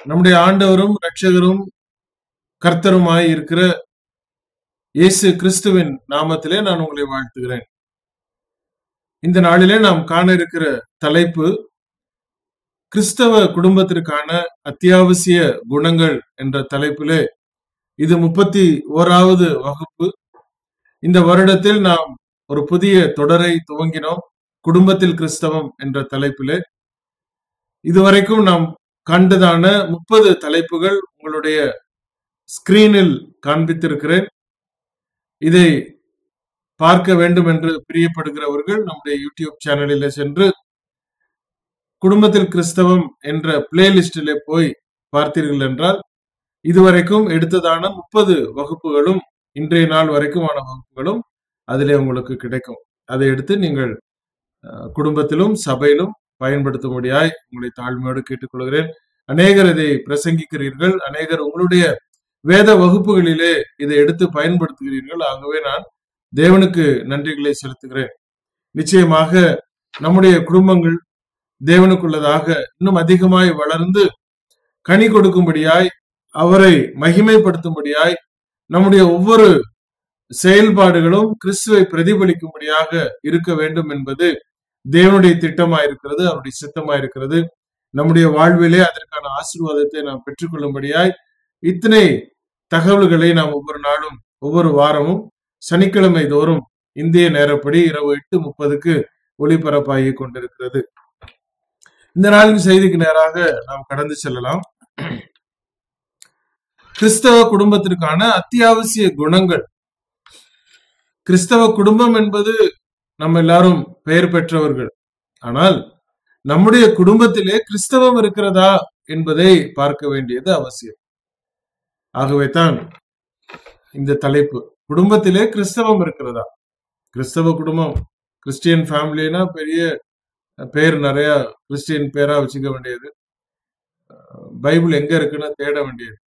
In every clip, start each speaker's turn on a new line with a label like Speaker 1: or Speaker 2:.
Speaker 1: நம்முடைய ஆண்டவரும் இரட்சகரும் கர்த்தருமாய் இருக்கிற இயேசு கிறிஸ்துவின் நாமத்திலே நான் உங்களை வாழ்த்துகிறேன் இந்த நாளிலே நாம் காண இருக்கிற தலைப்பு கிறிஸ்தவ குடும்பத்திற்கான அத்தியாவசிய குணங்கள் என்ற தலைப்பிலே இது முப்பத்தி ஓராவது வகுப்பு இந்த வருடத்தில் நாம் ஒரு புதிய தொடரை துவங்கினோம் குடும்பத்தில் கிறிஸ்தவம் என்ற தலைப்பிலே இதுவரைக்கும் நாம் கண்டதான முப்பது தலைப்புகள் உங்களுடைய ஸ்கிரீனில் காண்பித்திருக்கிறேன் இதை பார்க்க வேண்டும் என்று பிரியப்படுகிறவர்கள் நம்முடைய யூடியூப் சேனலில் சென்று குடும்பத்தில் கிறிஸ்தவம் என்ற பிளேலிஸ்டிலே போய் பார்த்தீர்கள் என்றால் இதுவரைக்கும் எடுத்ததான முப்பது வகுப்புகளும் இன்றைய நாள் வரைக்குமான வகுப்புகளும் அதிலே உங்களுக்கு கிடைக்கும் அதை எடுத்து நீங்கள் அஹ், குடும்பத்திலும் சபையிலும் பயன்படுத்தும்படியாய் உங்களை தாழ்மையோடு கேட்டுக்கொள்கிறேன் அநேகர் இதை பிரசங்கிக்கிறீர்கள் அநேகர் உங்களுடைய வேத வகுப்புகளிலே இதை எடுத்து பயன்படுத்துகிறீர்கள் ஆகவே நான் தேவனுக்கு நன்றிகளை செலுத்துகிறேன் நிச்சயமாக நம்முடைய குடும்பங்கள் தேவனுக்குள்ளதாக இன்னும் அதிகமாய் வளர்ந்து கனி கொடுக்கும்படியாய் அவரை மகிமைப்படுத்தும்படியாய் நம்முடைய ஒவ்வொரு செயல்பாடுகளும் கிறிஸ்துவை பிரதிபலிக்கும்படியாக இருக்க வேண்டும் என்பது தேவனுடைய திட்டமாயிருக்கிறது அவருடைய சித்தமாயிருக்கிறது நம்முடைய வாழ்விலே அதற்கான ஆசீர்வாதத்தை நாம் பெற்றுக்கொள்ளும்படியாய் இத்தனை தகவல்களை நாம் ஒவ்வொரு நாளும் ஒவ்வொரு வாரமும் சனிக்கிழமை தோறும் இந்திய நேரப்படி இரவு எட்டு முப்பதுக்கு ஒளிபரப்பாகி கொண்டிருக்கிறது இந்த நாளின் செய்திக்கு நேராக நாம் கடந்து செல்லலாம் கிறிஸ்தவ குடும்பத்திற்கான அத்தியாவசிய குணங்கள் கிறிஸ்தவ குடும்பம் என்பது நம்ம எல்லாரும் பெயர் பெற்றவர்கள் ஆனால் நம்முடைய குடும்பத்திலே கிறிஸ்தவம் இருக்கிறதா என்பதை பார்க்க வேண்டியது அவசியம் ஆகவே தான் இந்த தலைப்பு குடும்பத்திலே கிறிஸ்தவம் இருக்கிறதா கிறிஸ்தவ குடும்பம் கிறிஸ்டியன் ஃபேமிலினா பெரிய பேர் நிறைய கிறிஸ்டியன் பேரா வச்சுக்க வேண்டியது பைபிள் எங்க இருக்குன்னு தேட வேண்டியது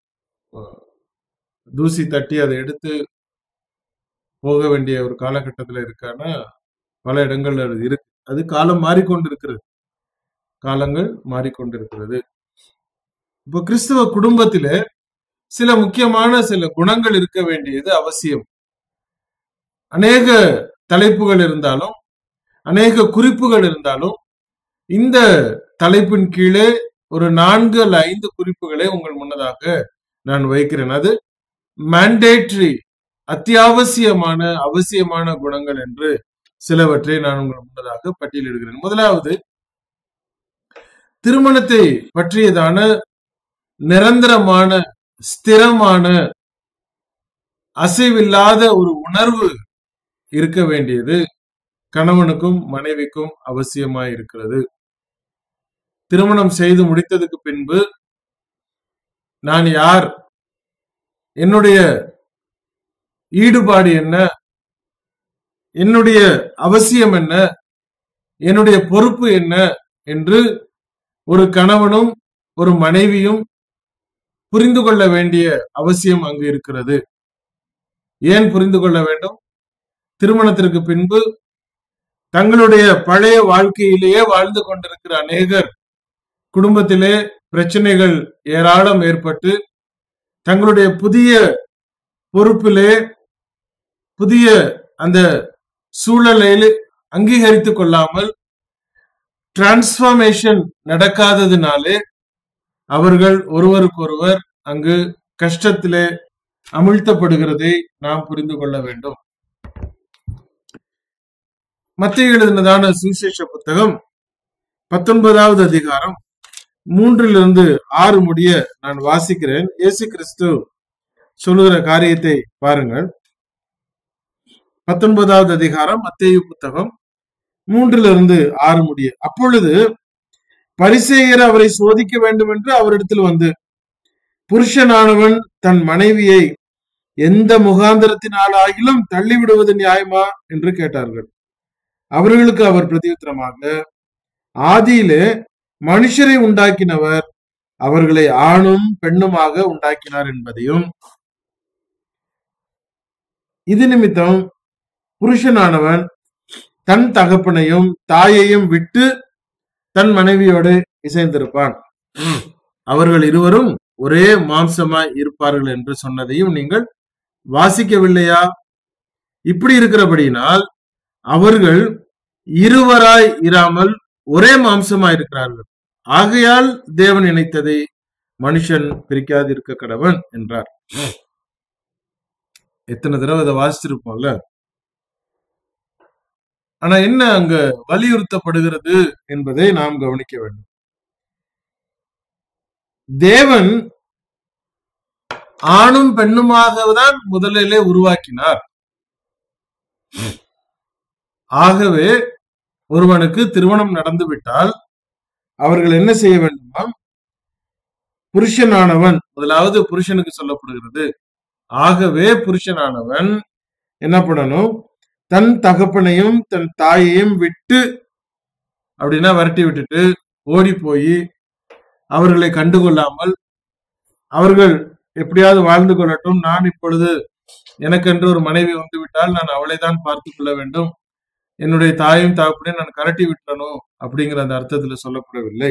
Speaker 1: தூசி தட்டி அதை எடுத்து போக வேண்டிய ஒரு காலகட்டத்துல இருக்கான்னா பல இடங்கள்ல அது இருக்கு அது காலம் மாறிக்கொண்டிருக்கிறது காலங்கள் மாறிக்கொண்டிருக்கிறது இப்போ கிறிஸ்தவ குடும்பத்திலே சில முக்கியமான சில குணங்கள் இருக்க வேண்டியது அவசியம் அநேக தலைப்புகள் இருந்தாலும் அநேக குறிப்புகள் இருந்தாலும் இந்த தலைப்பின் கீழே ஒரு நான்கு அல்ல ஐந்து குறிப்புகளை உங்கள் முன்னதாக நான் வைக்கிறேன் அது மேண்டேட்ரி அத்தியாவசியமான அவசியமான குணங்கள் என்று சிலவற்றை நான் உங்கள் முன்னதாக பட்டியலிடுகிறேன் முதலாவது திருமணத்தை பற்றியதான நிரந்தரமான ஸ்திரமான அசைவில்லாத ஒரு உணர்வு இருக்க வேண்டியது கணவனுக்கும் மனைவிக்கும் அவசியமாய் இருக்கிறது திருமணம் செய்து முடித்ததுக்கு பின்பு நான் யார் என்னுடைய ஈடுபாடு என்ன என்னுடைய அவசியம் என்ன என்னுடைய பொறுப்பு என்ன என்று ஒரு கணவனும் ஒரு மனைவியும் புரிந்து கொள்ள வேண்டிய அவசியம் அங்கு இருக்கிறது ஏன் புரிந்து கொள்ள வேண்டும் திருமணத்திற்கு பின்பு தங்களுடைய பழைய வாழ்க்கையிலேயே வாழ்ந்து கொண்டிருக்கிற அநேகர் குடும்பத்திலே பிரச்சனைகள் ஏராளம் ஏற்பட்டு தங்களுடைய புதிய பொறுப்பிலே புதிய அந்த சூழலில் அங்கீகரித்துக் கொள்ளாமல் டிரான்ஸ்பார்மேஷன் நடக்காததினாலே அவர்கள் ஒருவருக்கொருவர் அங்கு கஷ்டத்திலே அமிழ்த்தப்படுகிறதை நாம் புரிந்து கொள்ள வேண்டும் மத்திய எழுதினதான சுவிசேஷ புத்தகம் பத்தொன்பதாவது அதிகாரம் மூன்றிலிருந்து ஆறு முடிய நான் வாசிக்கிறேன் இயேசு கிறிஸ்து சொல்லுகிற காரியத்தை பாருங்கள் பத்தொன்பதாவது அதிகாரம் மத்திய புத்தகம் மூன்றிலிருந்து ஆறு முடிய அப்பொழுது பரிசேயர் அவரை சோதிக்க வேண்டும் என்று அவரிடத்தில் வந்து புருஷனானவன் தன் மனைவியை எந்த முகாந்திரத்தினாலாகிலும் தள்ளிவிடுவது நியாயமா என்று கேட்டார்கள் அவர்களுக்கு அவர் பிரதியுத்தரமாக ஆதியிலே மனுஷரை உண்டாக்கினவர் அவர்களை ஆணும் பெண்ணுமாக உண்டாக்கினார் என்பதையும் இது நிமித்தம் புருஷனானவன் தன் தகப்பனையும் தாயையும் விட்டு தன் மனைவியோடு இசைந்திருப்பான் அவர்கள் இருவரும் ஒரே மாம்சமாய் இருப்பார்கள் என்று சொன்னதையும் நீங்கள் வாசிக்கவில்லையா இப்படி இருக்கிறபடியினால் அவர்கள் இருவராய் இராமல் ஒரே மாம்சமாய் இருக்கிறார்கள் ஆகையால் தேவன் இணைத்ததை மனுஷன் பிரிக்காதிருக்க கடவன் என்றார் எத்தனை தடவை இதை வாசிச்சிருப்போம்ல ஆனா என்ன அங்க வலியுறுத்தப்படுகிறது என்பதை நாம் கவனிக்க வேண்டும் தேவன் ஆணும் பெண்ணுமாக தான் முதலிலே உருவாக்கினார் ஆகவே ஒருவனுக்கு திருமணம் நடந்து விட்டால் அவர்கள் என்ன செய்ய வேண்டுமாம் புருஷனானவன் முதலாவது புருஷனுக்கு சொல்லப்படுகிறது ஆகவே புருஷனானவன் என்ன பண்ணணும் தன் தகப்பனையும் தன் தாயையும் விட்டு அப்படின்னா விரட்டி விட்டுட்டு ஓடி போய் அவர்களை கண்டுகொள்ளாமல் அவர்கள் எப்படியாவது வாழ்ந்து கொள்ளட்டும் நான் இப்பொழுது எனக்கென்று ஒரு மனைவி வந்து விட்டால் நான் அவளை தான் பார்த்து கொள்ள வேண்டும் என்னுடைய தாயும் தகப்பனையும் நான் கரட்டி விட்டணும் அப்படிங்கிற அந்த அர்த்தத்துல சொல்லப்படவில்லை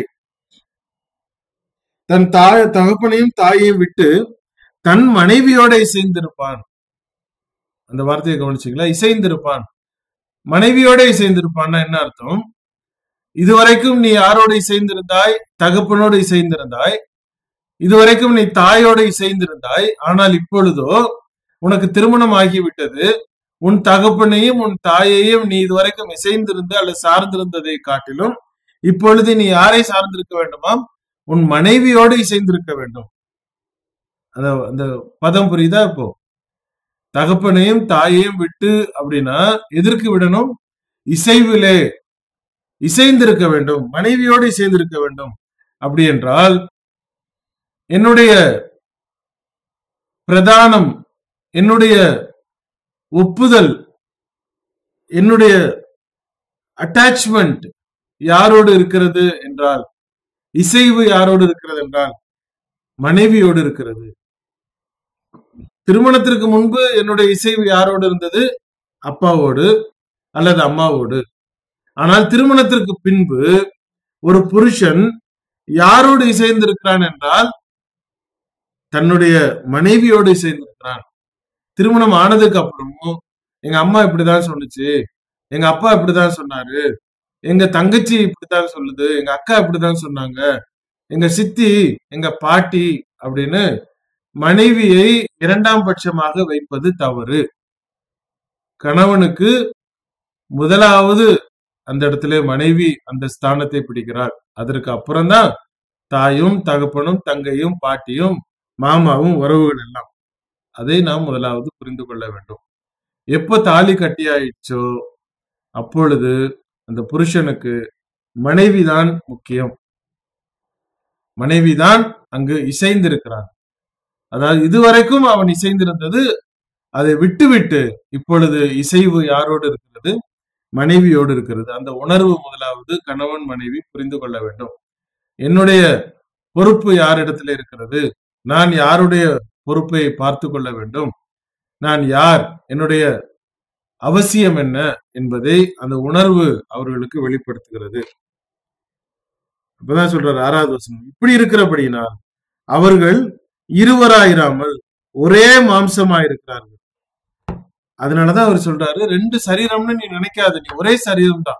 Speaker 1: தன் தாய் தகப்பனையும் தாயையும் விட்டு தன் மனைவியோட இசைந்திருப்பான் அந்த வார்த்தையை கவனிச்சீங்களா இசைந்திருப்பான் மனைவியோட இசைந்திருப்பான்னா என்ன அர்த்தம் இதுவரைக்கும் நீ யாரோட இசைந்திருந்தாய் தகப்பனோடு இசைந்திருந்தாய் இதுவரைக்கும் நீ தாயோடு இசைந்திருந்தாய் ஆனால் இப்பொழுதோ உனக்கு திருமணம் ஆகிவிட்டது உன் தகப்பனையும் உன் தாயையும் நீ இதுவரைக்கும் இசைந்திருந்து அல்லது சார்ந்திருந்ததை காட்டிலும் இப்பொழுது நீ யாரை சார்ந்திருக்க வேண்டுமாம் உன் மனைவியோடு இசைந்திருக்க வேண்டும் அந்த அந்த பதம் புரியுதா இப்போ தகப்பனையும் தாயையும் விட்டு அப்படின்னா எதற்கு விடணும் இசைவிலே இசைந்திருக்க வேண்டும் மனைவியோடு இசைந்திருக்க வேண்டும் அப்படி என்றால் என்னுடைய பிரதானம் என்னுடைய ஒப்புதல் என்னுடைய அட்டாச்மெண்ட் யாரோடு இருக்கிறது என்றால் இசைவு யாரோடு இருக்கிறது என்றால் மனைவியோடு இருக்கிறது திருமணத்திற்கு முன்பு என்னுடைய இசைவு யாரோடு இருந்தது அப்பாவோடு அல்லது அம்மாவோடு ஆனால் திருமணத்திற்கு பின்பு ஒரு புருஷன் யாரோடு இசைந்திருக்கிறான் என்றால் தன்னுடைய மனைவியோடு இசைந்திருக்கிறான் திருமணம் ஆனதுக்கு அப்புறமும் எங்க அம்மா இப்படிதான் சொன்னுச்சு எங்க அப்பா இப்படிதான் சொன்னாரு எங்க தங்கச்சி இப்படித்தான் சொல்லுது எங்க அக்கா இப்படிதான் சொன்னாங்க எங்க சித்தி எங்க பாட்டி அப்படின்னு மனைவியை இரண்டாம் பட்சமாக வைப்பது தவறு கணவனுக்கு முதலாவது அந்த இடத்துல மனைவி அந்த ஸ்தானத்தை பிடிக்கிறார் அதற்கு அப்புறம்தான் தாயும் தகப்பனும் தங்கையும் பாட்டியும் மாமாவும் உறவுகள் எல்லாம் அதை நாம் முதலாவது புரிந்து கொள்ள வேண்டும் எப்போ தாலி கட்டியாயிடுச்சோ அப்பொழுது அந்த புருஷனுக்கு மனைவிதான் முக்கியம் மனைவிதான் அங்கு இசைந்திருக்கிறான் அதாவது இதுவரைக்கும் அவன் இசைந்திருந்தது அதை விட்டுவிட்டு இப்பொழுது இசைவு யாரோடு இருக்கிறது மனைவியோடு இருக்கிறது அந்த உணர்வு முதலாவது கணவன் மனைவி புரிந்து கொள்ள வேண்டும் என்னுடைய பொறுப்பு யாரிடத்துல இருக்கிறது நான் யாருடைய பொறுப்பை பார்த்து கொள்ள வேண்டும் நான் யார் என்னுடைய அவசியம் என்ன என்பதை அந்த உணர்வு அவர்களுக்கு வெளிப்படுத்துகிறது அப்பதான் சொல்றாரு ஆறாவது வசனம் இப்படி இருக்கிறபடியினால் அவர்கள் இருவராயிராமல் ஒரே மாம்சமாயிருக்கிறார்கள் அதனாலதான் அவர் சொல்றாரு ரெண்டு சரீரம்னு நீ நினைக்காத நீ ஒரே சரீரம் தான்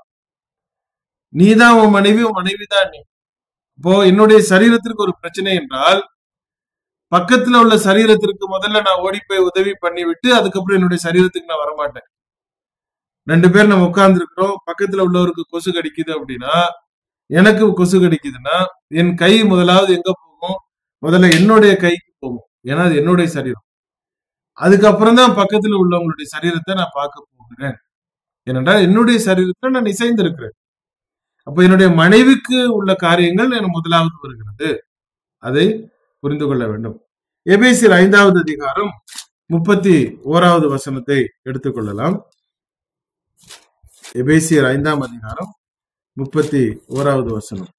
Speaker 1: நீ தான் உன் மனைவி உன் மனைவி தான் நீ இப்போ என்னுடைய சரீரத்திற்கு ஒரு பிரச்சனை என்றால் பக்கத்துல உள்ள சரீரத்திற்கு முதல்ல நான் ஓடி போய் உதவி பண்ணி விட்டு அதுக்கப்புறம் என்னுடைய சரீரத்துக்கு நான் வரமாட்டேன் ரெண்டு பேர் நம்ம உட்கார்ந்து இருக்கிறோம் பக்கத்துல உள்ளவருக்கு கொசு கடிக்குது அப்படின்னா எனக்கு கொசு கடிக்குதுன்னா என் கை முதலாவது எங்க போகும் முதல்ல என்னுடைய கைக்கு போகும் ஏன்னா அது என்னுடைய சரீரம் அதுக்கப்புறம் தான் பக்கத்துல உள்ளவங்களுடைய சரீரத்தை நான் பார்க்க போகிறேன் ஏனென்றால் என்னுடைய சரீரத்தை நான் இசைந்திருக்கிறேன் அப்ப என்னுடைய மனைவிக்கு உள்ள காரியங்கள் எனக்கு முதலாவது வருகிறது அதை புரிந்து கொள்ள வேண்டும் எபேசியர் ஐந்தாவது அதிகாரம் முப்பத்தி ஓராவது வசனத்தை எடுத்துக்கொள்ளலாம் எபேசியர் ஐந்தாம் அதிகாரம் முப்பத்தி ஓராவது வசனம்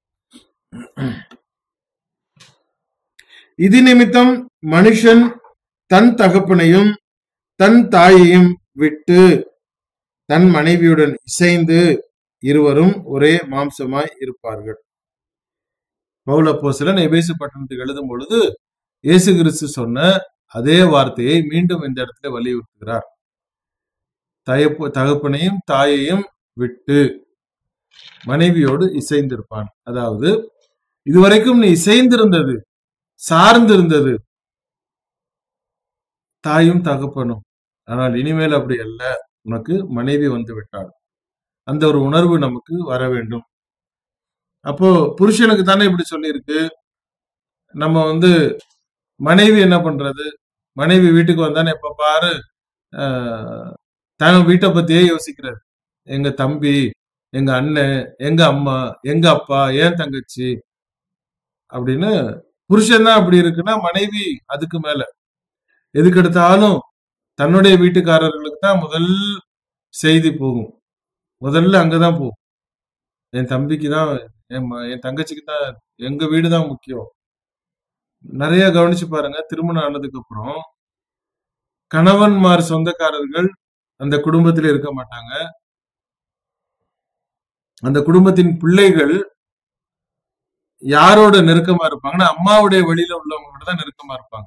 Speaker 1: இது நிமித்தம் மனுஷன் தன் தகப்பனையும் தன் தாயையும் விட்டு தன் மனைவியுடன் இசைந்து இருவரும் ஒரே மாம்சமாய் இருப்பார்கள் பவுல போசலன் எபேசு பட்டணத்துக்கு எழுதும் பொழுது இயேசு கிறிஸ்து சொன்ன அதே வார்த்தையை மீண்டும் இந்த இடத்துல வலியுறுத்துகிறார் தயப்பு தகப்பனையும் தாயையும் விட்டு மனைவியோடு இசைந்திருப்பான் அதாவது இதுவரைக்கும் நீ இசைந்திருந்தது சார்ந்திருந்தது தாயும் தகப்பனும் ஆனால் இனிமேல் அப்படி அல்ல உனக்கு மனைவி வந்து விட்டாள் அந்த ஒரு உணர்வு நமக்கு வர வேண்டும் அப்போ புருஷனுக்கு தானே இப்படி சொல்லியிருக்கு நம்ம வந்து மனைவி என்ன பண்றது மனைவி வீட்டுக்கு வந்தானே எப்ப பாரு ஆஹ், தன் வீட்டை பத்தியே யோசிக்கிறாரு எங்க தம்பி எங்க அண்ணன் எங்க அம்மா எங்க அப்பா ஏன் தங்கச்சி அப்படின்னு புருஷன் தான் அப்படி இருக்குன்னா மனைவி அதுக்கு மேல எதுக்கு எடுத்தாலும் தன்னுடைய வீட்டுக்காரர்களுக்கு தான் முதல் செய்தி போகும் முதல்ல அங்கதான் போகும் என் தம்பிக்கு தான் என் ம- என் தங்கச்சிக்கு தான் எங்க வீடு தான் முக்கியம் நிறைய கவனிச்சு பாருங்க திருமணம் ஆனதுக்கு அப்புறம் கணவன்மார் சொந்தக்காரர்கள் அந்த குடும்பத்தில் இருக்க மாட்டாங்க அந்த குடும்பத்தின் பிள்ளைகள் யாரோட நெருக்கமா இருப்பாங்கன்னா அம்மாவுடைய வழியில உள்ளவங்களோட தான் நெருக்கமா இருப்பாங்க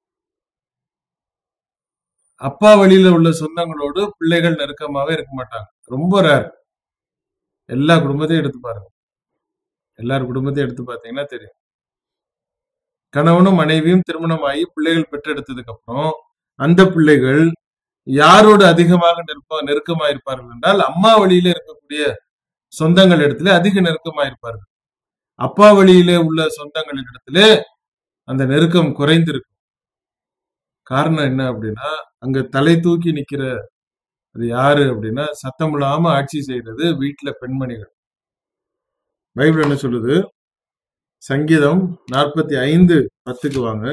Speaker 1: அப்பா வழியில உள்ள சொந்தங்களோடு பிள்ளைகள் நெருக்கமாவே இருக்க மாட்டாங்க ரொம்ப ரேர் எல்லா குடும்பத்தையும் எடுத்து பாருங்க எல்லார் குடும்பத்தையும் எடுத்து பார்த்தீங்கன்னா தெரியும் கணவனும் மனைவியும் திருமணம் ஆகி பிள்ளைகள் பெற்றெடுத்ததுக்கு அப்புறம் அந்த பிள்ளைகள் யாரோடு அதிகமாக நெருப்ப நெருக்கமா இருப்பார்கள் என்றால் அம்மா வழியில இருக்கக்கூடிய சொந்தங்கள் இடத்துல அதிக நெருக்கமா இருப்பார்கள் அப்பா வழியிலே உள்ள சொந்தங்களின் இடத்துல அந்த நெருக்கம் குறைந்திருக்கும் காரணம் என்ன அப்படின்னா அங்க தலை தூக்கி நிக்கிற அது யாரு அப்படின்னா சத்தம் இல்லாம ஆட்சி செய்யறது வீட்டுல பெண்மணிகள் பைபிள் என்ன சொல்லுது சங்கீதம் நாற்பத்தி ஐந்து பத்துக்கு வாங்க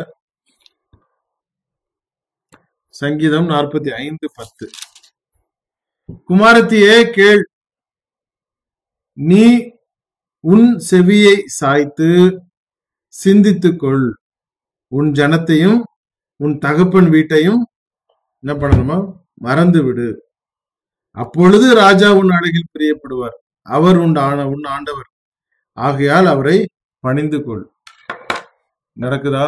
Speaker 1: சங்கீதம் நாற்பத்தி ஐந்து பத்து குமாரத்தியே கேள் நீ உன் செவியை சாய்த்து சிந்தித்துக்கொள் உன் ஜனத்தையும் உன் தகப்பன் வீட்டையும் என்ன பண்ணணுமா மறந்து விடு அப்பொழுது ராஜா உன் அழகில் பிரியப்படுவார் அவர் உன் ஆன உன் ஆண்டவர் ஆகையால் அவரை பணிந்து கொள் நடக்குதா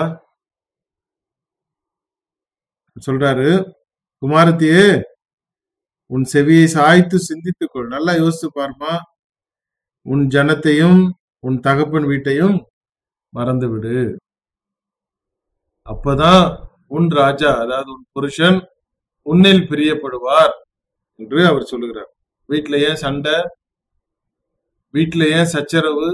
Speaker 1: சொல்றாரு குமாரத்தியே உன் செவியை சாய்த்து சிந்தித்துக் கொள் நல்லா யோசித்து பார்மா உன் ஜனத்தையும் உன் தகப்பன் வீட்டையும் மறந்து விடு அப்பதான் உன் ராஜா அதாவது உன் புருஷன் உன்னில் பிரியப்படுவார் என்று அவர் சொல்லுகிறார் வீட்டுல ஏன் சண்டை வீட்டுல ஏன் சச்சரவு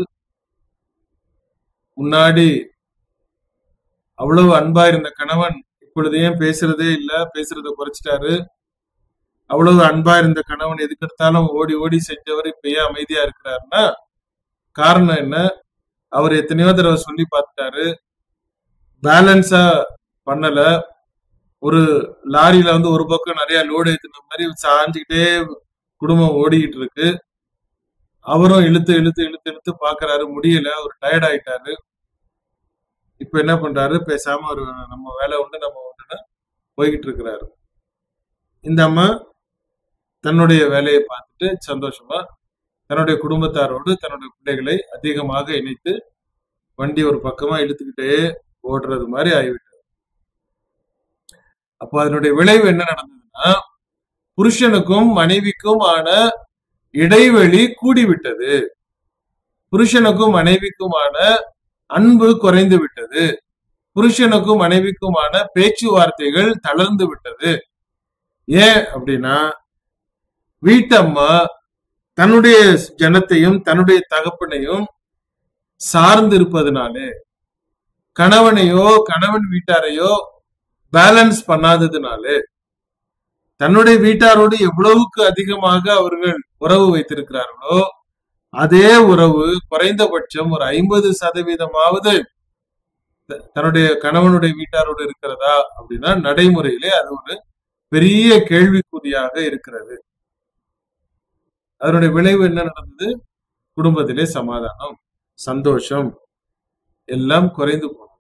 Speaker 1: முன்னாடி அவ்வளவு அன்பா இருந்த கணவன் இப்பொழுது ஏன் பேசுறதே இல்ல பேசுறத குறைச்சிட்டாரு அவ்வளவு அன்பா இருந்த கணவன் எதுக்கெடுத்தாலும் ஓடி ஓடி செஞ்சவர் இப்ப ஏன் அமைதியா இருக்கிறாருன்னா காரணம் என்ன அவர் எத்தனையோ தடவை சொல்லி பார்த்துட்டாரு பேலன்ஸா பண்ணல ஒரு லாரியில வந்து ஒரு பக்கம் நிறைய லோடு ஏத்துன மாதிரி சாஞ்சுக்கிட்டே குடும்பம் ஓடிக்கிட்டு இருக்கு அவரும் இழுத்து இழுத்து இழுத்து இழுத்து பாக்குறாரு முடியல அவர் டயர்ட் ஆயிட்டாரு இப்ப என்ன பண்றாரு பேசாம ஒரு நம்ம வேலை உண்டு நம்ம உண்டுன்னு போய்கிட்டு இருக்கிறாரு இந்த அம்மா தன்னுடைய வேலையை பார்த்துட்டு சந்தோஷமா தன்னுடைய குடும்பத்தாரோடு தன்னுடைய பிள்ளைகளை அதிகமாக இணைத்து வண்டி ஒரு பக்கமா இழுத்துக்கிட்டே ஓடுறது மாதிரி ஆகிவிட்டது அப்போ அதனுடைய விளைவு என்ன நடந்ததுன்னா புருஷனுக்கும் மனைவிக்கும் ஆன இடைவெளி கூடிவிட்டது புருஷனுக்கும் மனைவிக்குமான அன்பு குறைந்து விட்டது புருஷனுக்கும் மனைவிக்குமான பேச்சுவார்த்தைகள் தளர்ந்து விட்டது ஏன் அப்படின்னா வீட்டம்மா தன்னுடைய ஜனத்தையும் தன்னுடைய தகப்பனையும் சார்ந்து இருப்பதனாலே கணவனையோ கணவன் வீட்டாரையோ பேலன்ஸ் பண்ணாததுனாலே தன்னுடைய வீட்டாரோடு எவ்வளவுக்கு அதிகமாக அவர்கள் உறவு வைத்திருக்கிறார்களோ அதே உறவு குறைந்தபட்சம் ஒரு ஐம்பது சதவீதமாவது த- தன்னுடைய கணவனுடைய வீட்டாரோடு இருக்கிறதா அப்படின்னா நடைமுறையிலே அது ஒரு பெரிய கேள்விக்குறியாக இருக்கிறது அதனுடைய விளைவு என்ன நடந்தது குடும்பத்திலே சமாதானம் சந்தோஷம் எல்லாம் குறைந்து போனது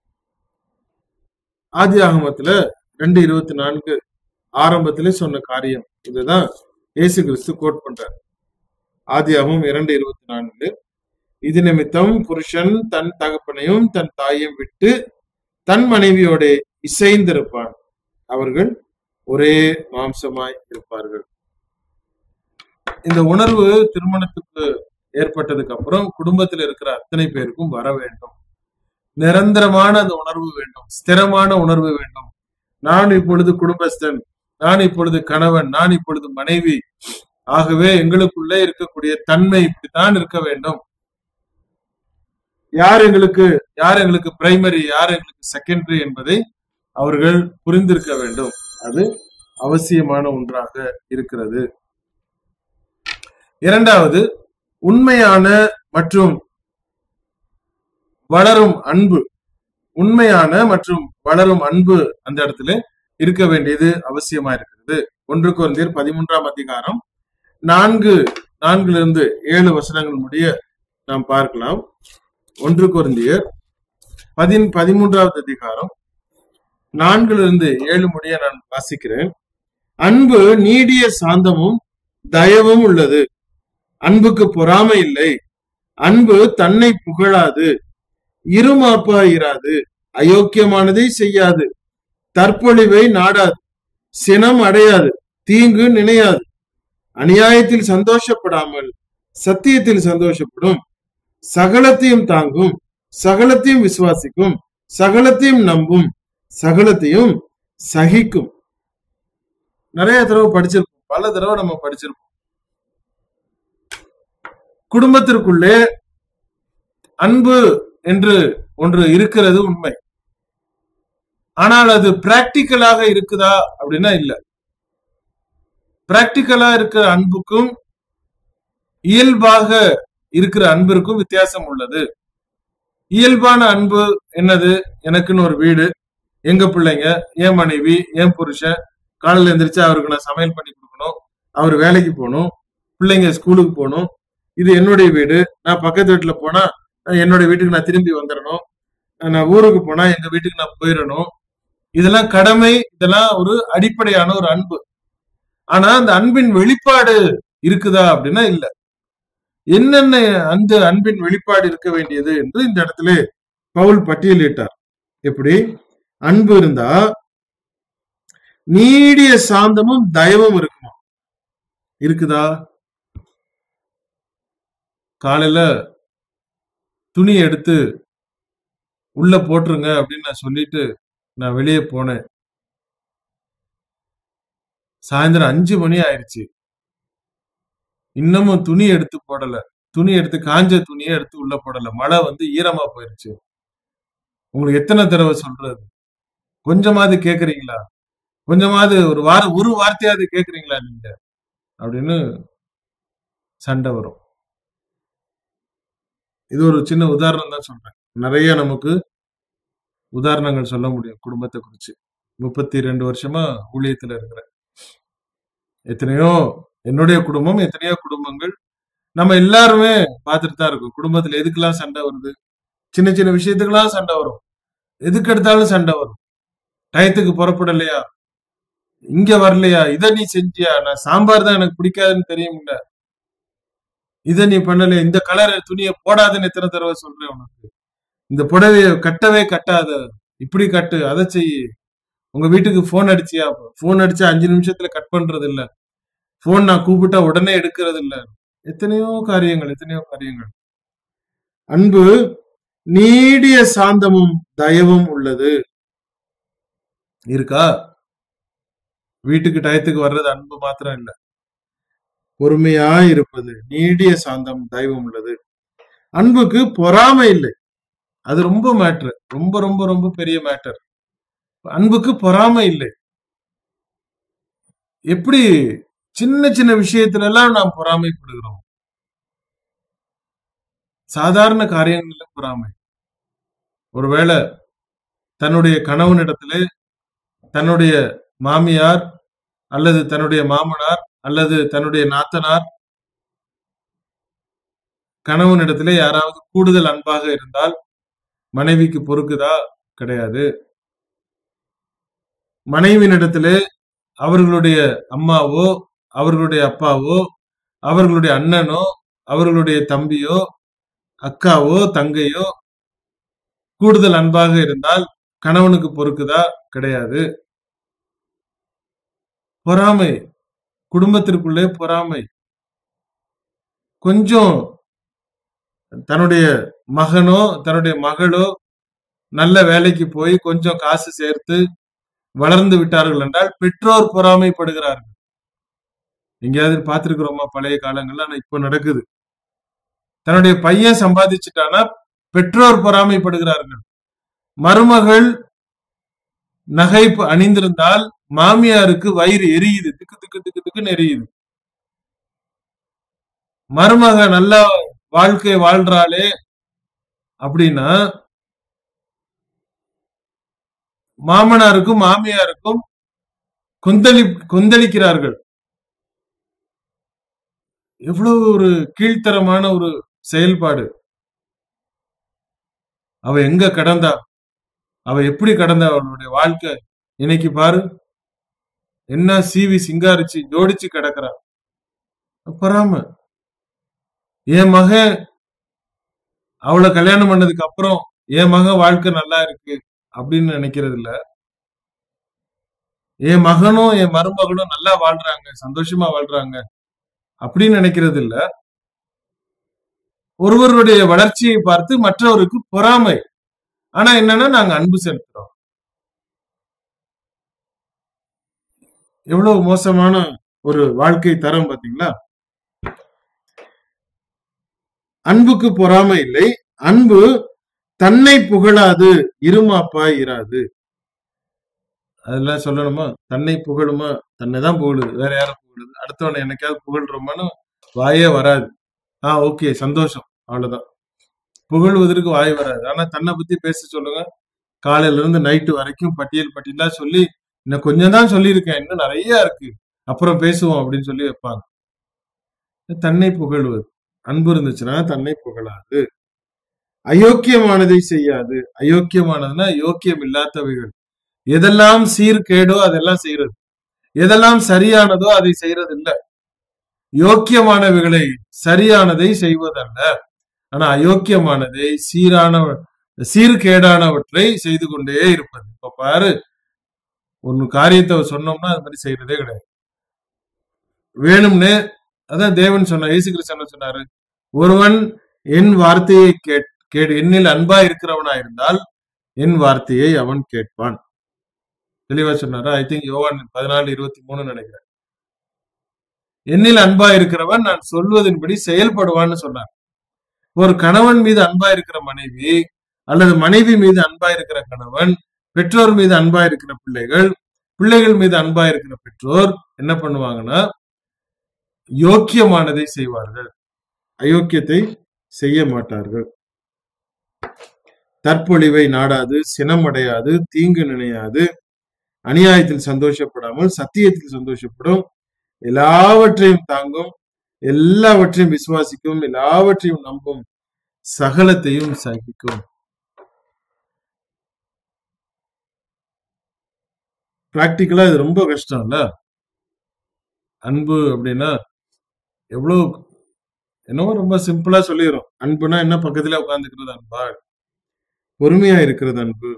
Speaker 1: ஆதி ஆகமத்துல ரெண்டு இருபத்தி நான்கு ஆரம்பத்திலே சொன்ன காரியம் இதுதான் இயேசு கிறிஸ்து கோட் பண்றார் ஆதி ஆகமம் இரண்டு இருபத்தி நான்கு இது நிமித்தம் புருஷன் தன் தகப்பனையும் தன் தாயையும் விட்டு தன் மனைவியோட இசைந்திருப்பான் அவர்கள் ஒரே மாம்சமாய் இருப்பார்கள் இந்த உணர்வு திருமணத்துக்கு ஏற்பட்டதுக்கு அப்புறம் குடும்பத்தில் இருக்கிற அத்தனை பேருக்கும் வர வேண்டும் நிரந்தரமான அந்த உணர்வு வேண்டும் ஸ்திரமான உணர்வு வேண்டும் நான் இப்பொழுது குடும்பஸ்தன் நான் இப்பொழுது கணவன் நான் இப்பொழுது மனைவி ஆகவே எங்களுக்குள்ளே இருக்கக்கூடிய தன்மை இப்படித்தான் இருக்க வேண்டும் யார் எங்களுக்கு யார் எங்களுக்கு பிரைமரி யார் எங்களுக்கு செகண்டரி என்பதை அவர்கள் புரிந்திருக்க வேண்டும் அது அவசியமான ஒன்றாக இருக்கிறது இரண்டாவது உண்மையான மற்றும் வளரும் அன்பு உண்மையான மற்றும் வளரும் அன்பு அந்த இடத்துல இருக்க வேண்டியது அவசியமா இருக்கிறது ஒன்று குழந்தையர் பதிமூன்றாம் அதிகாரம் நான்கு நான்கிலிருந்து ஏழு வசனங்கள் முடிய நாம் பார்க்கலாம் ஒன்று குழந்தையர் பதின் பதிமூன்றாவது அதிகாரம் நான்கிலிருந்து ஏழு முடிய நான் வாசிக்கிறேன் அன்பு நீடிய சாந்தமும் தயவும் உள்ளது அன்புக்கு பொறாமை இல்லை அன்பு தன்னை புகழாது இருமாப்பாயிராது அயோக்கியமானதை செய்யாது தற்பொழிவை நாடாது சினம் அடையாது தீங்கு நினையாது அநியாயத்தில் சந்தோஷப்படாமல் சத்தியத்தில் சந்தோஷப்படும் சகலத்தையும் தாங்கும் சகலத்தையும் விசுவாசிக்கும் சகலத்தையும் நம்பும் சகலத்தையும் சகிக்கும் நிறைய தடவை படிச்சிருப்போம் பல தடவை நம்ம படிச்சிருப்போம் குடும்பத்திற்குள்ளே அன்பு என்று ஒன்று இருக்கிறது உண்மை ஆனால் அது பிராக்டிக்கலாக இருக்குதா அப்படின்னா இல்ல பிராக்டிக்கலா இருக்கிற அன்புக்கும் இயல்பாக இருக்கிற அன்பிற்கும் வித்தியாசம் உள்ளது இயல்பான அன்பு என்னது எனக்குன்னு ஒரு வீடு எங்க பிள்ளைங்க என் மனைவி என் புருஷன் காலையில எந்திரிச்சு அவருக்கு நான் சமையல் பண்ணி கொடுக்கணும் அவர் வேலைக்கு போகணும் பிள்ளைங்க ஸ்கூலுக்கு போகணும் இது என்னுடைய வீடு நான் பக்கத்து வீட்டுல போனா என்னுடைய வீட்டுக்கு நான் திரும்பி வந்துடணும் நான் ஊருக்கு போனா எங்க வீட்டுக்கு நான் போயிடணும் இதெல்லாம் கடமை இதெல்லாம் ஒரு அடிப்படையான ஒரு அன்பு ஆனா அந்த அன்பின் வெளிப்பாடு இருக்குதா அப்படின்னா இல்ல என்னென்ன அந்த அன்பின் வெளிப்பாடு இருக்க வேண்டியது என்று இந்த இடத்துல பவுல் பட்டியலிட்டார் எப்படி அன்பு இருந்தா நீடிய சாந்தமும் தயவும் இருக்குமா இருக்குதா காலையில துணி எடுத்து உள்ள போட்டுருங்க அப்படின்னு நான் சொல்லிட்டு நான் வெளியே போனேன் சாயந்தரம் அஞ்சு மணி ஆயிடுச்சு இன்னமும் துணி எடுத்து போடல துணி எடுத்து காஞ்ச துணியை எடுத்து உள்ள போடல மழை வந்து ஈரமா போயிருச்சு உங்களுக்கு எத்தனை தடவை சொல்றது கொஞ்சமாவது கேக்குறீங்களா கொஞ்சமாவது ஒரு வார ஒரு வார்த்தையாவது கேக்குறீங்களா நீங்க அப்படின்னு சண்டை வரும் இது ஒரு சின்ன உதாரணம் தான் சொல்றேன் நிறைய நமக்கு உதாரணங்கள் சொல்ல முடியும் குடும்பத்தை குறிச்சு முப்பத்தி ரெண்டு வருஷமா ஊழியத்துல இருக்கிறேன் எத்தனையோ என்னுடைய குடும்பம் எத்தனையோ குடும்பங்கள் நம்ம எல்லாருமே பார்த்துட்டு தான் இருக்கோம் குடும்பத்துல எதுக்கெல்லாம் சண்டை வருது சின்ன சின்ன விஷயத்துக்கெல்லாம் சண்டை வரும் எதுக்கு எடுத்தாலும் சண்டை வரும் டயத்துக்கு புறப்படலையா இங்க வரலையா இத நீ செஞ்சியா நான் சாம்பார் தான் எனக்கு பிடிக்காதுன்னு தெரியும்ல இத நீ பண்ணல இந்த கலர் துணியை போடாதுன்னு எத்தனை தடவை சொல்றேன் உனக்கு இந்த புடவைய கட்டவே கட்டாத இப்படி கட்டு அதை செய் உங்க வீட்டுக்கு போன் அடிச்சியா போன் அடிச்சா அஞ்சு நிமிஷத்துல கட் பண்றது இல்ல போன் நான் கூப்பிட்டா உடனே எடுக்கிறது இல்ல எத்தனையோ காரியங்கள் எத்தனையோ காரியங்கள் அன்பு நீடிய சாந்தமும் தயவும் உள்ளது இருக்கா வீட்டுக்கு டயத்துக்கு வர்றது அன்பு மாத்திரம் இல்ல பொறுமையா இருப்பது நீடிய சாந்தம் தயவும் உள்ளது அன்புக்கு பொறாமை இல்லை அது ரொம்ப மேட்ரு ரொம்ப ரொம்ப ரொம்ப பெரிய மேட்டர் அன்புக்கு பொறாமை இல்லை எப்படி சின்ன சின்ன விஷயத்துல எல்லாம் நாம் பொறாமைப்படுகிறோம் சாதாரண காரியங்கள்ல பொறாமை ஒருவேளை தன்னுடைய கணவனிடத்துல தன்னுடைய மாமியார் அல்லது தன்னுடைய மாமனார் அல்லது தன்னுடைய நாத்தனார் கணவனிடத்திலே யாராவது கூடுதல் அன்பாக இருந்தால் மனைவிக்கு பொறுக்குதா கிடையாது மனைவியினிடத்திலே அவர்களுடைய அம்மாவோ அவர்களுடைய அப்பாவோ அவர்களுடைய அண்ணனோ அவர்களுடைய தம்பியோ அக்காவோ தங்கையோ கூடுதல் அன்பாக இருந்தால் கணவனுக்கு பொறுக்குதா கிடையாது பொறாமை குடும்பத்திற்குள்ளே பொறாமை கொஞ்சம் தன்னுடைய மகனோ தன்னுடைய மகளோ நல்ல வேலைக்கு போய் கொஞ்சம் காசு சேர்த்து வளர்ந்து விட்டார்கள் என்றால் பெற்றோர் பொறாமைப்படுகிறார்கள் எங்கேயாவது பார்த்திருக்கிறோமா பழைய காலங்கள்ல ஆனா இப்ப நடக்குது தன்னுடைய பையன் சம்பாதிச்சுட்டானா பெற்றோர் பொறாமைப்படுகிறார்கள் மருமகள் நகை ப- அணிந்திருந்தால் மாமியாருக்கு வயிறு எரியுது திக்கு திக்கு திக்கு திக்குன்னு எரியுது மருமக நல்ல வாழ்க்கை வாழ்றாளே அப்படின்னா மாமனாருக்கும் மாமியாருக்கும் கொந்தளி கொந்தளிக்கிறார்கள் எவ்வளவு ஒரு கீழ்த்தரமான ஒரு செயல்பாடு அவ எங்க கடந்தா அவ எப்படி கடந்தா அவளுடைய வாழ்க்கை இன்னைக்கு பாரு என்ன சீவி சிங்காரிச்சு ஜோடிச்சு கிடக்குறா பொறாம என் மகன் அவளை கல்யாணம் பண்ணதுக்கு அப்புறம் என் மகன் வாழ்க்கை நல்லா இருக்கு அப்படின்னு நினைக்கிறது இல்ல என் மகனும் என் மருமகளும் நல்லா வாழ்றாங்க சந்தோஷமா வாழ்றாங்க அப்படின்னு நினைக்கிறது இல்ல ஒருவருடைய வளர்ச்சியை பார்த்து மற்றவருக்கு பொறாமை ஆனா என்னன்னா நாங்க அன்பு செலுத்துறோம் எவ்வளவு மோசமான ஒரு வாழ்க்கை தரம் பாத்தீங்களா அன்புக்கு பொறாமை இல்லை அன்பு தன்னை புகழாது இருமாப்பாய் இராது அதெல்லாம் சொல்லணுமா தன்னை புகழுமா தன்னை தான் புகழுது வேற யாரும் புகழுது அடுத்தவனை என்னைக்காவது புகழ்றோமான்னு வாயே வராது ஆ ஓகே சந்தோஷம் அவ்வளவுதான் புகழ்வதற்கு வாய் வராது ஆனா தன்னை பத்தி பேச சொல்லுங்க காலையில இருந்து நைட்டு வரைக்கும் பட்டியல் பட்டியலா சொல்லி இன்னும் கொஞ்சம் தான் சொல்லியிருக்கேன் இன்னும் நிறைய இருக்கு அப்புறம் பேசுவோம் அப்படின்னு சொல்லி வைப்பாங்க தன்னை புகழ்வது அன்பு இருந்துச்சுன்னா தன்னை புகழாது அயோக்கியமானதை செய்யாது அயோக்கியமானதுன்னா யோக்கியம் இல்லாதவைகள் எதெல்லாம் சீர்கேடோ அதெல்லாம் செய்யறது எதெல்லாம் சரியானதோ அதை செய்யறது இல்ல யோக்கியமானவைகளை சரியானதை செய்வதல்ல ஆனா அயோக்கியமானதை சீரான சீர்கேடானவற்றை செய்து கொண்டே இருப்பது இப்ப பாரு ஒன்னு காரியத்தை சொன்னோம்னா அது மாதிரி செய்யறதே கிடையாது வேணும்னு அதான் தேவன் சொன்ன இயேசு கிறிஸ்து சொன்னாரு ஒருவன் என் வார்த்தையை கேட் கேடு என்னில் அன்பா இருக்கிறவனா இருந்தால் என் வார்த்தையை அவன் கேட்பான் தெளிவா சொன்னாரா ஐ திங்க் யோவான் பதினாலு இருபத்தி மூணு நினைக்கிறேன் என்னில் அன்பா இருக்கிறவன் நான் சொல்வதன்படி செயல்படுவான்னு சொன்னார் ஒரு கணவன் மீது அன்பா இருக்கிற மனைவி அல்லது மனைவி மீது அன்பா இருக்கிற கணவன் பெற்றோர் மீது அன்பா இருக்கிற பிள்ளைகள் பிள்ளைகள் மீது அன்பா இருக்கிற பெற்றோர் என்ன பண்ணுவாங்கன்னா யோக்கியமானதை செய்வார்கள் அயோக்கியத்தை செய்ய மாட்டார்கள் தற்பொழிவை நாடாது சினமடையாது தீங்கு நினையாது அநியாயத்தில் சந்தோஷப்படாமல் சத்தியத்தில் சந்தோஷப்படும் எல்லாவற்றையும் தாங்கும் எல்லாவற்றையும் விசுவாசிக்கும் எல்லாவற்றையும் நம்பும் சகலத்தையும் சகிக்கும் பிராக்டிக்கலா இது ரொம்ப கஷ்டம் இல்ல அன்பு அப்படின்னா எவ்வளவு என்னவோ ரொம்ப சிம்பிளா சொல்லிடுறோம் அன்புனா என்ன பக்கத்துல உட்காந்துக்கிறது அன்பா பொறுமையா இருக்கிறது அன்பு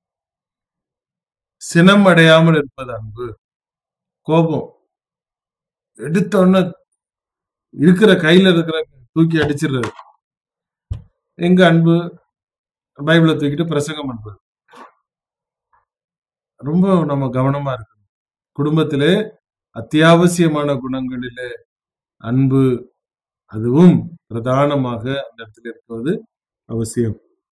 Speaker 1: சினம் அடையாமல் இருப்பது அன்பு கோபம் எடுத்த உடனே இருக்கிற கையில இருக்கிற தூக்கி அடிச்சிடுறது எங்க அன்பு பைபிளை தூக்கிட்டு பிரசங்கம் பண்றது ரொம்ப நம்ம கவனமா இருக்கணும் குடும்பத்திலே அத்தியாவசியமான குணங்களிலே அன்பு அதுவும் பிரதானமாக அந்த இடத்துல இருப்பது அவசியம்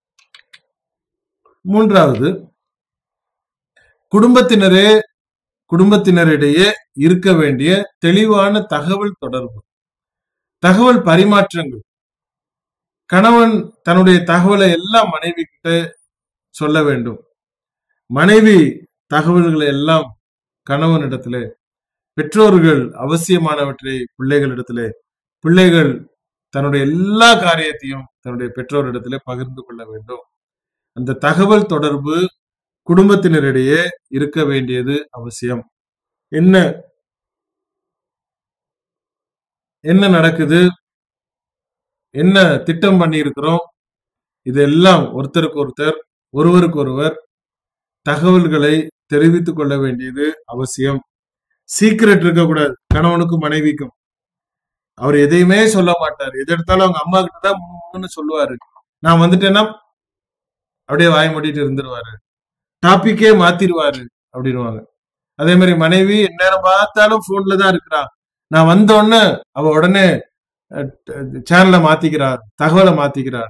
Speaker 1: மூன்றாவது குடும்பத்தினரே குடும்பத்தினரிடையே இருக்க வேண்டிய தெளிவான தகவல் தொடர்பு தகவல் பரிமாற்றங்கள் கணவன் தன்னுடைய தகவலை எல்லாம் மனைவி கிட்ட சொல்ல வேண்டும் மனைவி தகவல்களை எல்லாம் கணவனிடத்திலே பெற்றோர்கள் அவசியமானவற்றை பிள்ளைகளிடத்திலே பிள்ளைகள் தன்னுடைய எல்லா காரியத்தையும் தன்னுடைய பெற்றோரிடத்திலே பகிர்ந்து கொள்ள வேண்டும் அந்த தகவல் தொடர்பு குடும்பத்தினரிடையே இருக்க வேண்டியது அவசியம் என்ன என்ன நடக்குது என்ன திட்டம் பண்ணி இருக்கிறோம் இதெல்லாம் ஒருத்தருக்கு ஒருத்தர் ஒருவருக்கு ஒருவர் தகவல்களை தெரிவித்துக் கொள்ள வேண்டியது அவசியம் சீக்கிரட் இருக்கக்கூடாது கணவனுக்கும் மனைவிக்கும் அவர் எதையுமே சொல்ல மாட்டார் எது எடுத்தாலும் அவங்க அம்மா கிட்ட தான் முன்னு சொல்லுவாரு நான் வந்துட்டேன்னா அப்படியே வாய் மூடிட்டு இருந்துருவாரு டாபிக்கே மாத்திருவாரு அப்படின்னுவாங்க அதே மாதிரி மனைவி எந்நேரம் பார்த்தாலும் போன்ல தான் இருக்கிறா நான் வந்த உடனே அவ உடனே சேனலை மாத்திக்கிறார் தகவலை மாத்திக்கிறார்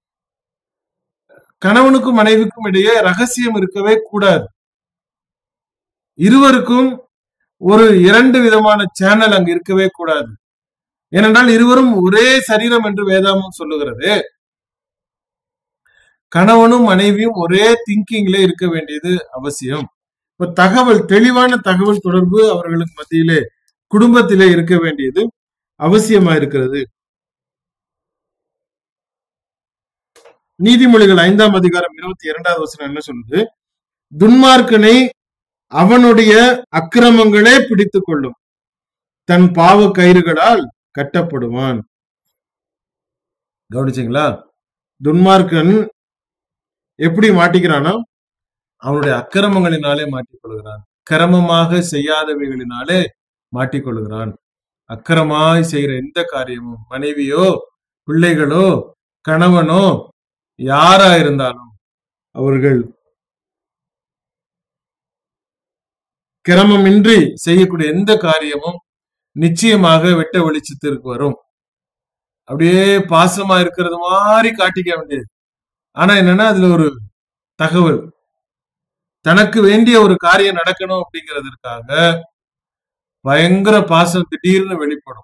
Speaker 1: கணவனுக்கும் மனைவிக்கும் இடையே ரகசியம் இருக்கவே கூடாது இருவருக்கும் ஒரு இரண்டு விதமான சேனல் அங்கு இருக்கவே கூடாது ஏனென்றால் இருவரும் ஒரே சரீரம் என்று வேதாமம் சொல்லுகிறது கணவனும் மனைவியும் ஒரே திங்கிங்ல இருக்க வேண்டியது அவசியம் இப்ப தகவல் தெளிவான தகவல் தொடர்பு அவர்களுக்கு மத்தியிலே குடும்பத்திலே இருக்க வேண்டியது அவசியமா இருக்கிறது நீதிமொழிகள் ஐந்தாம் அதிகாரம் இருபத்தி இரண்டாவது வசனம் என்ன சொல்லுது துன்மார்க்கனை அவனுடைய அக்கிரமங்களே பிடித்துக் கொள்ளும் தன் பாவ கயிறுகளால் கட்டப்படுவான் கவனிச்சிங்களா துன்மார்க்கன் எப்படி மாட்டிக்கிறானா அவனுடைய அக்கிரமங்களினாலே மாட்டிக்கொள்கிறான் கிரமமாக செய்யாதவைகளினாலே மாட்டிக்கொள்கிறான் அக்கிரமாய் செய்கிற எந்த காரியமும் மனைவியோ பிள்ளைகளோ கணவனோ யாரா இருந்தாலும் அவர்கள் கிரமமின்றி செய்யக்கூடிய எந்த காரியமும் நிச்சயமாக வெட்ட வெளிச்சத்திற்கு வரும் அப்படியே பாசமா இருக்கிறது மாதிரி காட்டிக்க வேண்டியது ஆனா என்னன்னா அதுல ஒரு தகவல் தனக்கு வேண்டிய ஒரு காரியம் நடக்கணும் அப்படிங்கிறதுக்காக பயங்கர பாசம் திடீர்னு வெளிப்படும்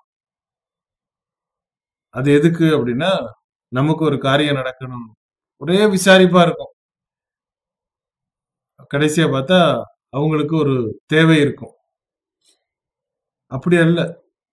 Speaker 1: அது எதுக்கு அப்படின்னா நமக்கு ஒரு காரியம் நடக்கணும் ஒரே விசாரிப்பா இருக்கும் கடைசியா பார்த்தா அவங்களுக்கு ஒரு தேவை இருக்கும் அப்படி அல்ல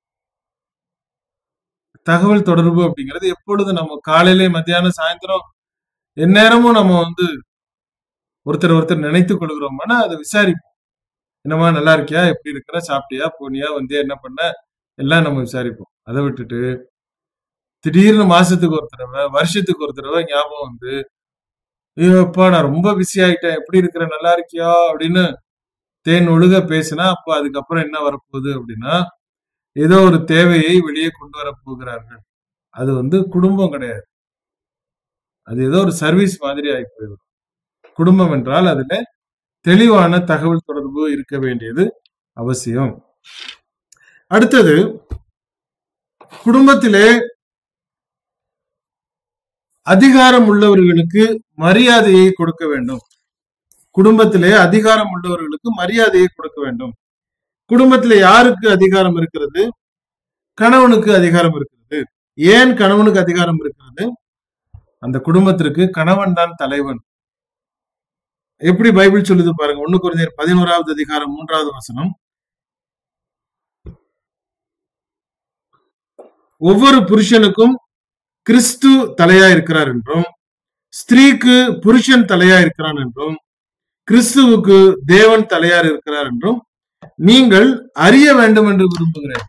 Speaker 1: தகவல் தொடர்பு அப்படிங்கிறது எப்பொழுது நம்ம காலையில மத்தியானம் சாயந்தரம் எந்நேரமும் நம்ம வந்து ஒருத்தர் ஒருத்தர் நினைத்து கொள்கிறோம்னா அதை விசாரிப்போம் என்னமா நல்லா இருக்கியா எப்படி இருக்கிற சாப்பிட்டியா போனியா வந்தியா என்ன பண்ண எல்லாம் நம்ம விசாரிப்போம் அதை விட்டுட்டு திடீர்னு மாசத்துக்கு ஒரு தடவை வருஷத்துக்கு ஒரு தடவை ஞாபகம் வந்து ஐயோப்பா நான் ரொம்ப பிஸி ஆயிட்டேன் எப்படி இருக்கிற நல்லா இருக்கியா அப்படின்னு தேன் ஒழுக பேசினா அப்ப அதுக்கப்புறம் என்ன வரப்போகுது அப்படின்னா ஏதோ ஒரு தேவையை வெளியே கொண்டு வர போகிறார்கள் அது வந்து குடும்பம் கிடையாது அது ஏதோ ஒரு சர்வீஸ் மாதிரி ஆகி போயிடும் குடும்பம் என்றால் அதுல தெளிவான தகவல் தொடர்பு இருக்க வேண்டியது அவசியம் அடுத்தது குடும்பத்திலே அதிகாரம் உள்ளவர்களுக்கு மரியாதையை கொடுக்க வேண்டும் குடும்பத்திலே அதிகாரம் உள்ளவர்களுக்கு மரியாதையை கொடுக்க வேண்டும் குடும்பத்திலே யாருக்கு அதிகாரம் இருக்கிறது கணவனுக்கு அதிகாரம் இருக்கிறது ஏன் கணவனுக்கு அதிகாரம் இருக்கிறது அந்த குடும்பத்திற்கு கணவன் தான் தலைவன் எப்படி பைபிள் சொல்லுது பாருங்க ஒண்ணு குறைஞ்சர் பதினோராவது அதிகாரம் மூன்றாவது வசனம் ஒவ்வொரு புருஷனுக்கும் கிறிஸ்து தலையா இருக்கிறார் என்றும் ஸ்திரீக்கு புருஷன் தலையா இருக்கிறான் என்றும் கிறிஸ்துவுக்கு தேவன் தலையார் இருக்கிறார் என்றும் நீங்கள் அறிய வேண்டும் என்று விரும்புகிறேன்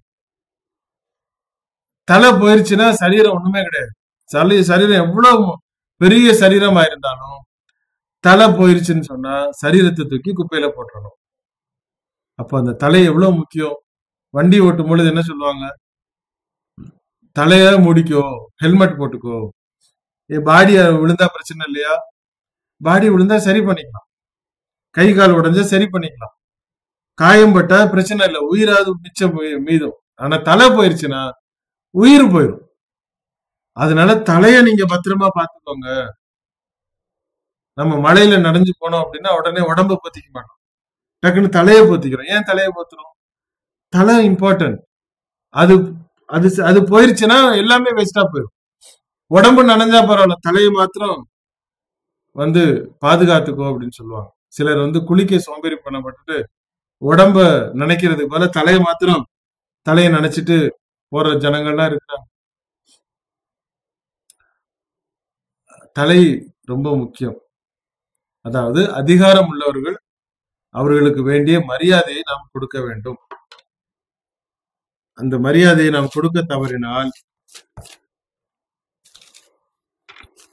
Speaker 1: தலை போயிருச்சுன்னா சரீரம் ஒண்ணுமே கிடையாது சரி சரீரம் எவ்வளவு பெரிய சரீரமா இருந்தாலும் தலை போயிருச்சுன்னு சொன்னா சரீரத்தை தூக்கி குப்பையில போட்டுறணும் அப்ப அந்த தலை எவ்வளவு முக்கியம் வண்டி ஓட்டும் பொழுது என்ன சொல்லுவாங்க தலைய முடிக்கோ ஹெல்மெட் போட்டுக்கோ என் பாடிய விழுந்தா பிரச்சனை இல்லையா பாடி விழுந்தா சரி பண்ணிக்கலாம் கை கால் உடைஞ்சா சரி பண்ணிக்கலாம் காயம் பட்டா பிரச்சனை இல்லை உயிராது மிச்சம் மீதும் ஆனா தலை போயிருச்சுன்னா உயிர் போயிடும் அதனால தலைய நீங்க பத்திரமா பாத்துக்கோங்க நம்ம மழையில நனைஞ்சு போனோம் அப்படின்னா உடனே உடம்ப பொத்திக்க மாட்டோம் டக்குன்னு தலைய பொத்திக்கிறோம் ஏன் தலைய பொத்துறோம் தலை இம்பார்ட்டன்ட் அது அது அது போயிருச்சுன்னா எல்லாமே வேஸ்டா போயிடும் உடம்பு நனைஞ்சா பரவாயில்ல தலையை மாத்திரம் வந்து பாதுகாத்துக்கோ அப்படின்னு சொல்லுவாங்க சிலர் வந்து குளிக்க சோம்பேறி பண்ணப்பட்டுட்டு உடம்ப நினைக்கிறதுக்கு போல தலையை மாத்திரம் தலையை நினைச்சிட்டு போற ஜனங்கள்லாம் இருக்கிறாங்க தலை ரொம்ப முக்கியம் அதாவது அதிகாரம் உள்ளவர்கள் அவர்களுக்கு வேண்டிய மரியாதையை நாம் கொடுக்க வேண்டும் அந்த மரியாதையை நாம் கொடுக்க தவறினால்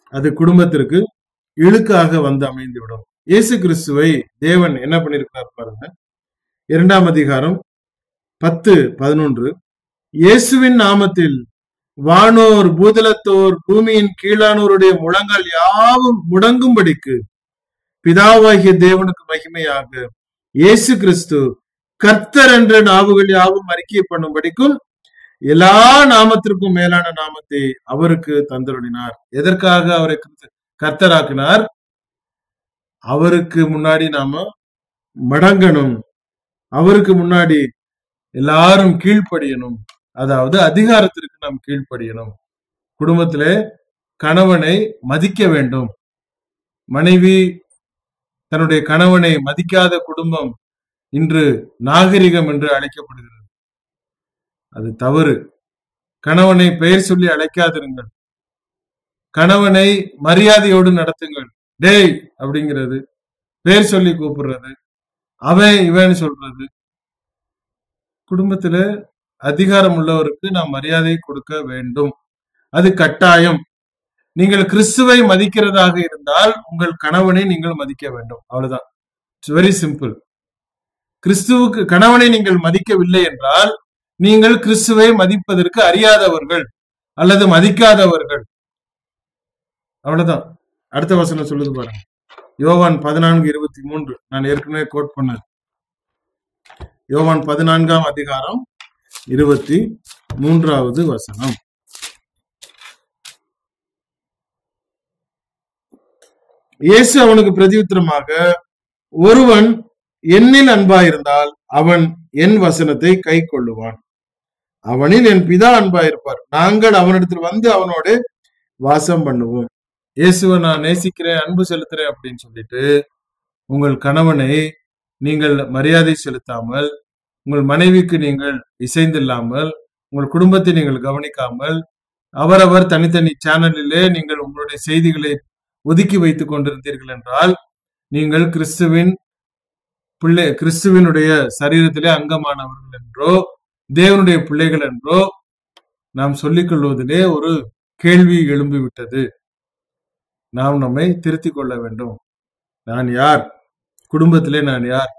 Speaker 1: அது குடும்பத்திற்கு இழுக்காக வந்து அமைந்துவிடும் இயேசு கிறிஸ்துவை தேவன் என்ன பண்ணியிருக்கிறார் பாருங்க இரண்டாம் அதிகாரம் பத்து பதினொன்று இயேசுவின் நாமத்தில் வானோர் பூதலத்தோர் பூமியின் கீழானோருடைய முழங்கால் யாவும் முடங்கும்படிக்கு பிதாவாகிய தேவனுக்கு மகிமையாக இயேசு கிறிஸ்து கர்த்தர் என்ற நாவுகள் யாவும் அறிக்கை பண்ணும்படிக்கும் எல்லா நாமத்திற்கும் மேலான நாமத்தை அவருக்கு தந்தருளினார் எதற்காக அவரை கிறிஸ்து- கர்த்தராக்கினார் அவருக்கு முன்னாடி நாம மடங்கணும் அவருக்கு முன்னாடி எல்லாரும் கீழ்ப்படியணும் அதாவது அதிகாரத்திற்கு நாம் கீழ்ப்படியணும் குடும்பத்திலே கணவனை மதிக்க வேண்டும் மனைவி தன்னுடைய கணவனை மதிக்காத குடும்பம் இன்று நாகரிகம் என்று அழைக்கப்படுகிறது அது தவறு கணவனை பெயர் சொல்லி அழைக்காதிருங்கள் கணவனை மரியாதையோடு நடத்துங்கள் டேய் அப்படிங்கிறது பேர் சொல்லி கூப்பிடுறது அவன் இவன் சொல்றது குடும்பத்துல அதிகாரம் உள்ளவருக்கு நாம் மரியாதை கொடுக்க வேண்டும் அது கட்டாயம் நீங்கள் கிறிஸ்துவை மதிக்கிறதாக இருந்தால் உங்கள் கணவனை நீங்கள் மதிக்க வேண்டும் அவ்வளவுதான் இட்ஸ் வெரி சிம்பிள் கிறிஸ்துவுக்கு கணவனை நீங்கள் மதிக்கவில்லை என்றால் நீங்கள் கிறிஸ்துவை மதிப்பதற்கு அறியாதவர்கள் அல்லது மதிக்காதவர்கள் அவ்வளவுதான் அடுத்த வசனம் சொல்லுது பாருங்க யோவான் பதினான்கு இருபத்தி மூன்று நான் ஏற்கனவே கோட் பண்ணேன் யோவான் பதினான்காம் அதிகாரம் இருபத்தி மூன்றாவது வசனம் இயேசு அவனுக்கு பிரதியுத்தரமாக ஒருவன் என்னில் அன்பாயிருந்தால் அவன் என் வசனத்தை கை கொள்ளுவான் அவனில் என் பிதா அன்பாயிருப்பார் நாங்கள் அவனிடத்தில் வந்து அவனோடு வாசம் பண்ணுவோம் இயேசுவை நான் நேசிக்கிறேன் அன்பு செலுத்துறேன் அப்படின்னு சொல்லிட்டு உங்கள் கணவனை நீங்கள் மரியாதை செலுத்தாமல் உங்கள் மனைவிக்கு நீங்கள் இசைந்தில்லாமல் உங்கள் குடும்பத்தை நீங்கள் கவனிக்காமல் அவரவர் தனித்தனி சேனலிலே நீங்கள் உங்களுடைய செய்திகளை ஒதுக்கி வைத்துக் கொண்டிருந்தீர்கள் என்றால் நீங்கள் கிறிஸ்துவின் பிள்ளை கிறிஸ்துவினுடைய சரீரத்திலே அங்கமானவர்கள் என்றோ தேவனுடைய பிள்ளைகள் என்றோ நாம் சொல்லிக் கொள்வதிலே ஒரு கேள்வி எழும்பிவிட்டது நாம் நம்மை திருத்திக் கொள்ள வேண்டும் நான் யார் குடும்பத்திலே நான் யார்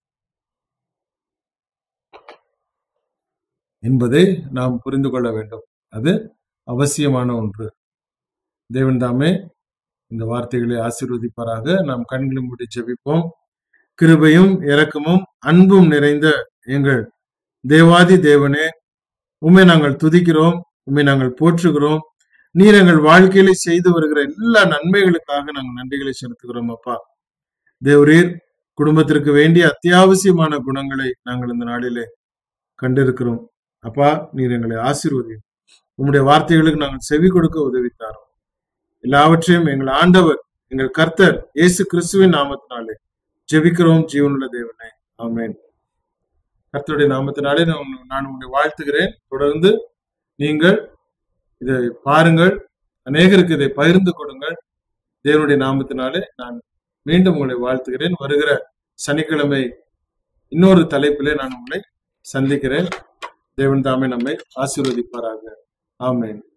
Speaker 1: என்பதை நாம் புரிந்து கொள்ள வேண்டும் அது அவசியமான ஒன்று தேவன் தாமே இந்த வார்த்தைகளை ஆசீர்வதிப்பாராக நாம் கண்களை மூடி ஜெபிப்போம் கிருபையும் இரக்கமும் அன்பும் நிறைந்த எங்கள் தேவாதி தேவனே உம்மை நாங்கள் துதிக்கிறோம் உம்மை நாங்கள் போற்றுகிறோம் நீர் எங்கள் வாழ்க்கையில செய்து வருகிற எல்லா நன்மைகளுக்காக நாங்கள் நன்றிகளை செலுத்துகிறோம் அப்பா தேவரீர் குடும்பத்திற்கு வேண்டிய அத்தியாவசியமான குணங்களை நாங்கள் இந்த நாளிலே கண்டிருக்கிறோம் அப்பா நீர் எங்களை ஆசீர்வதியும் உம்முடைய வார்த்தைகளுக்கு நாங்கள் செவி கொடுக்க உதவித்தாரோம் எல்லாவற்றையும் எங்கள் ஆண்டவர் எங்கள் கர்த்தர் இயேசு கிறிஸ்துவின் நாமத்தினாலே ஜெபிக்கிறோம் ஜீவனுள்ள தேவனே ஆமென் கர்த்தருடைய நாமத்தினாலே நான் உங்களை- நான் உங்களை வாழ்த்துகிறேன் தொடர்ந்து நீங்கள் இதை பாருங்கள் அநேகருக்கு இதை பகிர்ந்து கொடுங்கள் தேவனுடைய நாமத்தினாலே நான் மீண்டும் உங்களை வாழ்த்துகிறேன் வருகிற சனிக்கிழமை இன்னொரு தலைப்பிலே நான் உங்களை சந்திக்கிறேன் தேவன் தாமே நம்மை ஆசீர்வதிப்பாராக ஆமென்